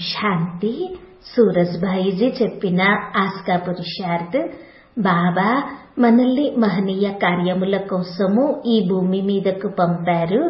శాంతి సూరజ్భాయిజీ చెప్పిన ఆస్కా పురుషార్థ్ బాబా మనల్ని మహనీయ కార్యముల కోసము ఈ భూమి మీదకు పంపారు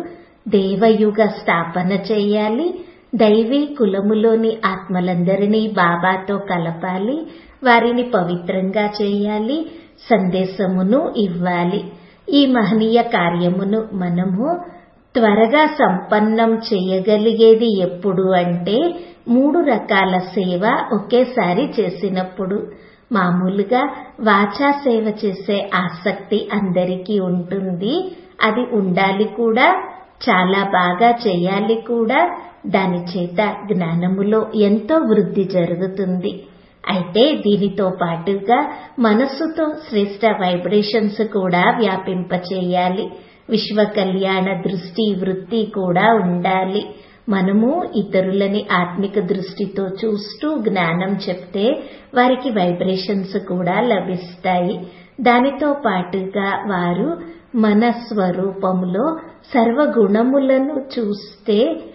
దేవయుగ స్థాపన చేయాలి దైవీ కులములోని ఆత్మలందరినీ బాబాతో కలపాలి వారిని పవిత్రంగా చేయాలి సందేశమును ఇవ్వాలి ఈ మహనీయ కార్యమును మనము త్వరగా సంపన్నం చేయగలిగేది ఎప్పుడు అంటే మూడు రకాల సేవ ఒకేసారి చేసినప్పుడు మామూలుగా వాచా సేవ చేసే ఆసక్తి అందరికీ ఉంటుంది అది ఉండాలి కూడా చాలా బాగా చేయాలి కూడా దాని చేత జ్ఞానములో ఎంతో వృద్ధి జరుగుతుంది అయితే దీనితో పాటుగా మనస్సుతో శ్రేష్ట వైబ్రేషన్స్ కూడా వ్యాపింపచేయాలి విశ్వ కళ్యాణ దృష్టి వృత్తి కూడా ఉండాలి మనము ఇతరులని ఆత్మిక దృష్టితో చూస్తూ జ్ఞానం చెప్తే వారికి వైబ్రేషన్స్ కూడా లభిస్తాయి దానితో పాటుగా వారు మన స్వరూపంలో సర్వగుణములను చూస్తే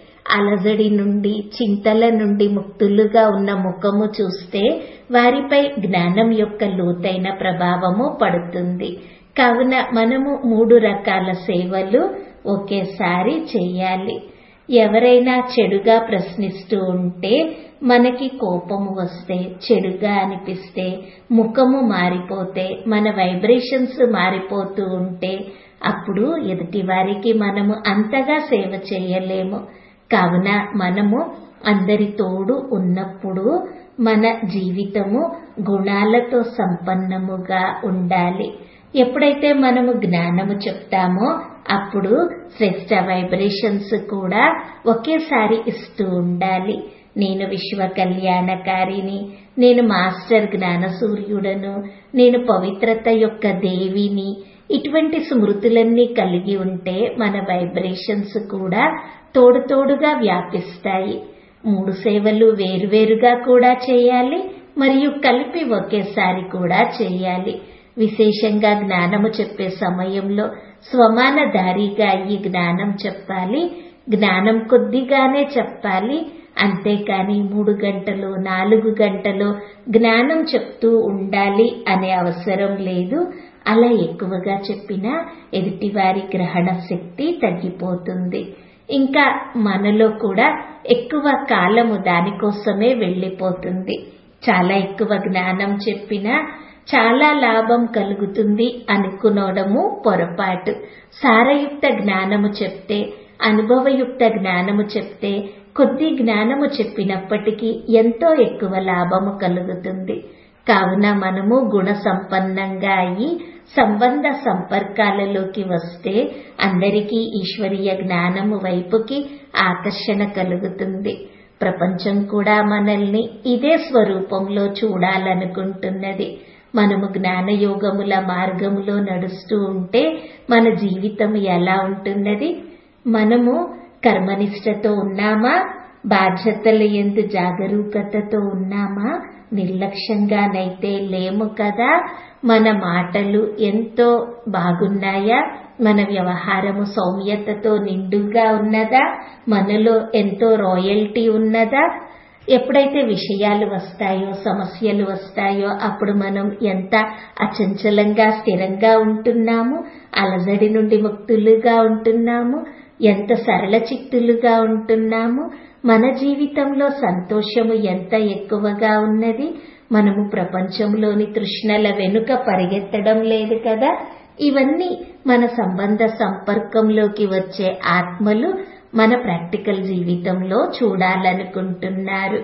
అలజడి నుండి చింతల నుండి ముక్తులుగా ఉన్న ముఖము చూస్తే వారిపై జ్ఞానం యొక్క లోతైన ప్రభావము పడుతుంది కావున మనము మూడు రకాల సేవలు ఒకేసారి చేయాలి ఎవరైనా చెడుగా ప్రశ్నిస్తూ ఉంటే మనకి కోపము వస్తే చెడుగా అనిపిస్తే ముఖము మారిపోతే మన వైబ్రేషన్స్ మారిపోతూ ఉంటే అప్పుడు ఎదుటి వారికి మనము అంతగా సేవ చేయలేము కావున మనము అందరి తోడు ఉన్నప్పుడు మన జీవితము గుణాలతో సంపన్నముగా ఉండాలి ఎప్పుడైతే మనము జ్ఞానము చెప్తామో అప్పుడు శ్రేష్ట వైబ్రేషన్స్ కూడా ఒకేసారి ఇస్తూ ఉండాలి నేను విశ్వ కళ్యాణకారిని నేను మాస్టర్ జ్ఞాన సూర్యుడను నేను పవిత్రత యొక్క దేవిని ఇటువంటి స్మృతులన్నీ కలిగి ఉంటే మన వైబ్రేషన్స్ కూడా తోడు తోడుగా వ్యాపిస్తాయి మూడు సేవలు వేరువేరుగా కూడా చేయాలి మరియు కలిపి ఒకేసారి కూడా చేయాలి విశేషంగా జ్ఞానము చెప్పే సమయంలో స్వమానధారిగా ఈ జ్ఞానం చెప్పాలి జ్ఞానం కొద్దిగానే చెప్పాలి అంతేకాని మూడు గంటలు నాలుగు గంటలు జ్ఞానం చెప్తూ ఉండాలి అనే అవసరం లేదు అలా ఎక్కువగా చెప్పినా ఎదుటివారి గ్రహణ శక్తి తగ్గిపోతుంది ఇంకా మనలో కూడా ఎక్కువ కాలము దానికోసమే వెళ్ళిపోతుంది చాలా ఎక్కువ జ్ఞానం చెప్పినా చాలా లాభం కలుగుతుంది అనుకునడము పొరపాటు సారయుక్త జ్ఞానము చెప్తే అనుభవయుక్త జ్ఞానము చెప్తే కొద్ది జ్ఞానము చెప్పినప్పటికీ ఎంతో ఎక్కువ లాభము కలుగుతుంది కావున మనము గుణ సంపన్నంగా అయి సంబంధ సంపర్కాలలోకి వస్తే అందరికీ ఈశ్వరీయ జ్ఞానము వైపుకి ఆకర్షణ కలుగుతుంది ప్రపంచం కూడా మనల్ని ఇదే స్వరూపంలో చూడాలనుకుంటున్నది మనము జ్ఞానయోగముల మార్గములో నడుస్తూ ఉంటే మన జీవితం ఎలా ఉంటున్నది మనము కర్మనిష్టతో ఉన్నామా బాధ్యతల ఎందు జాగరూకతతో ఉన్నామా నిర్లక్ష్యంగానైతే లేము కదా మన మాటలు ఎంతో బాగున్నాయా మన వ్యవహారము సౌమ్యతతో నిండుగా ఉన్నదా మనలో ఎంతో రాయల్టీ ఉన్నదా ఎప్పుడైతే విషయాలు వస్తాయో సమస్యలు వస్తాయో అప్పుడు మనం ఎంత అచంచలంగా స్థిరంగా ఉంటున్నాము అలజడి నుండి ముక్తులుగా ఉంటున్నాము ఎంత సరళ చిత్తులుగా ఉంటున్నాము మన జీవితంలో సంతోషము ఎంత ఎక్కువగా ఉన్నది మనము ప్రపంచంలోని తృష్ణల వెనుక పరిగెత్తడం లేదు కదా ఇవన్నీ మన సంబంధ సంపర్కంలోకి వచ్చే ఆత్మలు మన ప్రాక్టికల్ జీవితంలో చూడాలనుకుంటున్నారు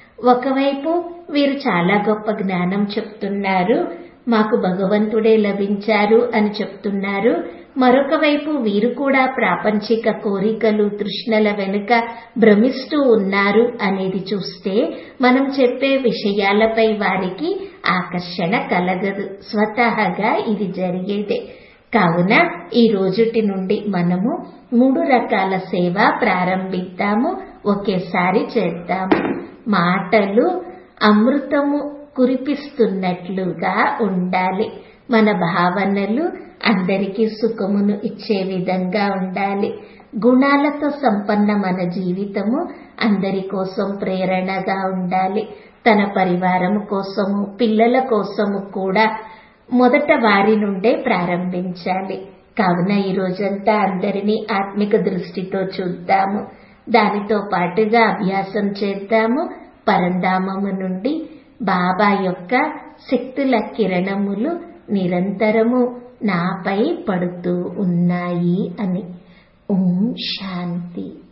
ఒకవైపు వీరు చాలా గొప్ప జ్ఞానం చెప్తున్నారు మాకు భగవంతుడే లభించారు అని చెప్తున్నారు మరొక వైపు వీరు కూడా ప్రాపంచిక కోరికలు తృష్ణల వెనుక భ్రమిస్తూ ఉన్నారు అనేది చూస్తే మనం చెప్పే విషయాలపై వారికి ఆకర్షణ కలగదు స్వతహాగా ఇది జరిగేదే కావున ఈ రోజుటి నుండి మనము మూడు రకాల సేవ ప్రారంభిద్దాము ఒకేసారి చేద్దాము మాటలు అమృతము కురిపిస్తున్నట్లుగా ఉండాలి మన భావనలు అందరికీ సుఖమును ఇచ్చే విధంగా ఉండాలి గుణాలతో సంపన్న మన జీవితము అందరి కోసం ప్రేరణగా ఉండాలి తన పరివారం కోసము పిల్లల కోసము కూడా మొదట వారి నుండే ప్రారంభించాలి కావున ఈ రోజంతా అందరినీ ఆత్మిక దృష్టితో చూద్దాము దానితో పాటుగా అభ్యాసం చేద్దాము పరంధామము నుండి బాబా యొక్క శక్తుల కిరణములు నిరంతరము నాపై పడుతూ ఉన్నాయి అని ఓం శాంతి